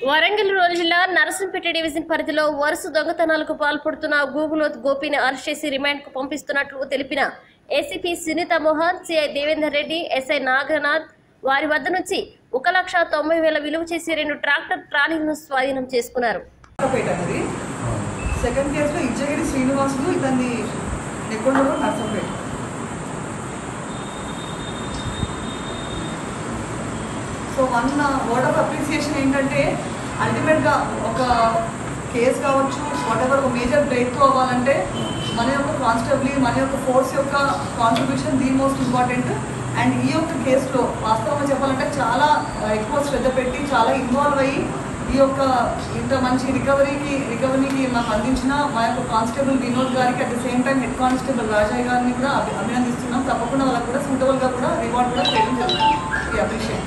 Warangal rural జిల్లా Narsampet division పరిధిలో వరుస దొంగతనాలకు పాల్పడుతున్న గూగులోత్ గోపిని అరెస్ట్ చేసి రిమాండ్కు పంపిస్తున్నట్లు తెలిపిన ACP Sunitha Mohan CI Devender Reddy SI Naganath వారి వద్ద నుంచి ఒక లక్ష తొంభై వేల విలువ చేసి రెండు ట్రాక్టర్ ట్రాలీలను స్వాధీనం చేసుకున్నారు పేట అది సెకండ్ కేసులో ఇచ్చగిరి శ్రీనివాసులు ఇతన్ని నెక్కొండలో Narsampet so one word of appreciation ఏంటంటే అల్టిమేట్గా ఒక కేసు కావచ్చు వాట్ ఎవర్ ఒక మేజర్ బ్రేక్ త్రూ అవ్వాలంటే మన యొక్క కానిస్టేబుల్ మన యొక్క ఫోర్స్ యొక్క contribution the most important and ఈ యొక్క కేసులో వాస్తవంగా చెప్పాలంటే చాలా ఆ, ఎక్కువ శ్రద్ధ పెట్టి చాలా ఇన్వాల్వ్ అయ్యి ఈ యొక్క ఇంత మంచి రికవరీకి రికవరీకి మాకు అందించిన మా యొక్క కానిస్టేబుల్ వినోద్ గారికి at the same time head constable Rajaiah గారిని కూడా అభి- అభినందిస్తున్నాం తప్పకుండా వాళ్ళకి కూడా సూటబుల్గా కూడా రివార్డ్ కూడా చేయడం జరుగుతుంది appreciate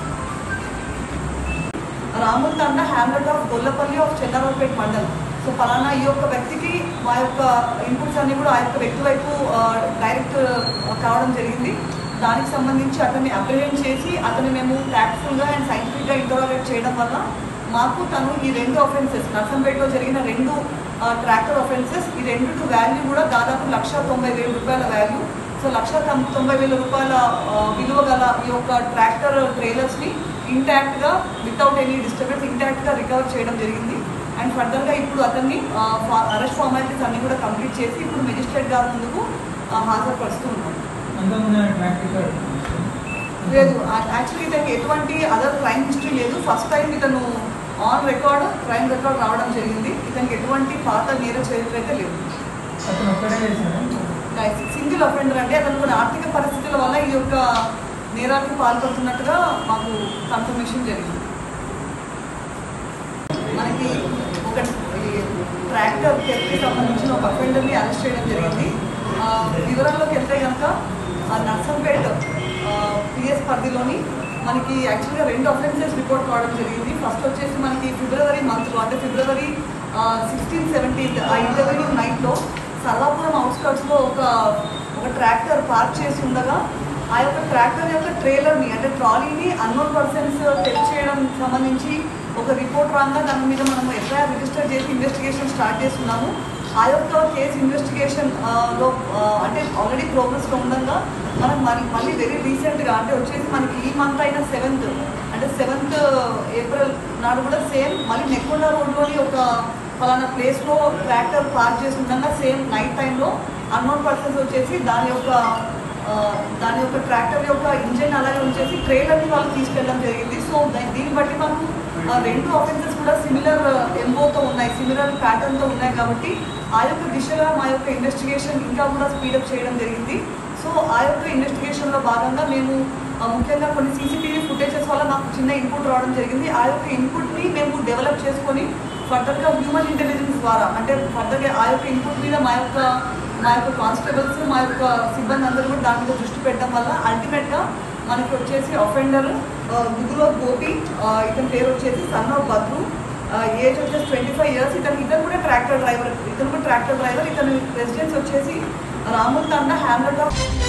Ramul Thanda hamlet of Gollapalli of Chennaraopet మండలం సో ఫలానా ఈ యొక్క వ్యక్తికి మా యొక్క ఇన్పుట్స్ అన్ని కూడా ఆ యొక్క వ్యక్తి వైపు డైరెక్ట్ కావడం జరిగింది దానికి సంబంధించి అతన్ని అప్రిహెండ్ చేసి అతన్ని మేము ట్యాక్ట్ఫుల్గా అండ్ సైంటిఫిక్గా ఇంటరాగేట్ చేయడం వల్ల మాకు తను ఈ రెండు అఫెన్సెస్ నర్సంపేటలో జరిగిన రెండు ట్రాక్టర్ అఫెన్సెస్ ఈ రెండు వాల్యూ కూడా దాదాపు లక్ష తొంభై వేల రూపాయల వాల్యూ సో లక్ష తొం- తొంభై వేల రూపాయల ఆ, విలువ గల ఈ యొక్క ట్రాక్టర్ ట్రైలర్స్ని ఇంటాక్ట్గా వితౌట్ ఎనీ డిస్టర్బెన్స్ ఇంటాక్ట్గా రికవర్ చేయడం జరిగింది అండ్ ఫర్దర్గా ఇప్పుడు అతన్ని అరెస్ట్ ఫార్మాలిటీస్ అన్ని కూడా కంప్లీట్ చేసి ఇప్పుడు మెజిస్ట్రేట్ గారి ముందుకు ఆ, హాజరుపరుస్తూ ఉన్నాం అంతకుముందు ప్రాక్టికల్ లేదు యాక్చువల్లీ ఇతనికి ఎటువంటి అదర్ క్రైమ్ హిస్టరీ లేదు ఫస్ట్ టైం ఇతను ఆన్ రికార్డ్ క్రైమ్ రికార్డ్ రావడం జరిగింది ఇతనికి ఎటువంటి పాత నేర చరిత్ర అయితే లేదు అతను ఒక్కడే చేశాడు సింగిల్ అఫెండర్ అంటే అతను కొన్ని ఆర్థిక పరిస్థితుల వల్ల ఈ యొక్క నేరానికి పాల్పడుతున్నట్టుగా మాకు కన్ఫర్మేషన్ జరిగింది మనకి ఒక ఈ ట్రాక్టర్ కి సంబంధించిన ఒక అఫెండర్ని అరెస్ట్ చేయడం జరిగింది ఆ, వివరాల్లోకి వెళ్తే కనుక ఆ నర్సంపేట్ పిఎస్ పరిధిలోని మనకి యాక్చువల్గా రెండు అఫెన్సెస్ రిపోర్ట్ కావడం జరిగింది ఫస్ట్ వచ్చేసి మనకి ఫిబ్రవరి మంత్లో అంటే ఫిబ్రవరి సిక్స్టీన్ సెవెంటీన్త్ ఆ ఇంటర్వ్యూ నైట్లో సర్వాపురం అవుట్స్కట్స్లో ఒక ఒక ట్రాక్టర్ పార్క్ చేసి ఉండగా ఆ యొక్క ట్రాక్టర్ యొక్క ట్రైలర్ని అంటే ట్రాలీని అన్నోన్ పర్సన్స్ టెస్ట్ చేయడం సంబంధించి ఒక రిపోర్ట్ రాగా దాని మీద మనం ఎఫ్ఐఆర్ రిజిస్టర్ చేసి ఇన్వెస్టిగేషన్ స్టార్ట్ చేస్తున్నాము ఆ యొక్క కేసు ఇన్వెస్టిగేషన్ లో ఆ, అంటే ఆల్రెడీ ప్రోగ్రెస్లో ఉండగా మనం మళ్ళీ మళ్ళీ వెరీ రీసెంట్గా అంటే వచ్చేసి మనకి ఈ మంత్ అయిన సెవెంత్ అంటే సెవెంత్ ఏప్రిల్ నాడు కూడా సేమ్ మళ్ళీ నెక్కొండ రోడ్లోని ఒక ఫలానా ప్లేస్లో ట్రాక్టర్ పార్క్ చేసి ఉండగా సేమ్ నైట్ టైంలో అన్నోన్ పర్సన్స్ వచ్చేసి దాని యొక్క ఆ, దాని యొక్క ట్రాక్టర్ యొక్క ఇంజిన్ అలాగే ఉంచేసి ట్రైలర్ని వాళ్ళు తీసుకెళ్ళడం జరిగింది సో దా- దీన్ని బట్టి మనకు ఆ రెండు ఆఫెన్సెస్ కూడా సిమిలర్ ఎంబోతో ఉన్నాయి సిమిలర్ ప్యాటర్న్తో ఉన్నాయి కాబట్టి ఆ యొక్క దిశగా మా యొక్క ఇన్వెస్టిగేషన్ ఇంకా కూడా స్పీడప్ చేయడం జరిగింది సో ఆ యొక్క ఇన్వెస్టిగేషన్లో భాగంగా మేము ఆ, ముఖ్యంగా కొన్ని సీసీటీవీ ఫుటేజెస్ వల్ల మాకు చిన్న ఇన్పుట్ రావడం జరిగింది ఆ యొక్క ఇన్పుట్ని మేము డెవలప్ చేసుకొని ఫర్దర్గా హ్యూమన్ ఇంటెలిజెన్స్ ద్వారా అంటే ఫర్దర్గా ఆ యొక్క ఇన్పుట్ మీద మా యొక్క మా యొక్క కానిస్టేబుల్స్ మా యొక్క సిబ్బంది అందరూ కూడా దాని మీద దృష్టి పెట్టడం వల్ల అల్టిమేట్గా మనకి వచ్చేసి అఫెండర్ గుగులో గోపి ఆ, ఇతని పేరు వచ్చేసి సన్ ఆఫ్ బద్రు ఏజ్ వచ్చేసి ట్వంటీ ఫైవ్ ఇయర్స్ ఇతను ఇతను కూడా ట్రాక్టర్ డ్రైవర్ ఇతను కూడా ట్రాక్టర్ డ్రైవర్ ఇతని రెసిడెన్స్ వచ్చేసి రాముల్ తండ హ్యామ్లెట్ ఆఫ్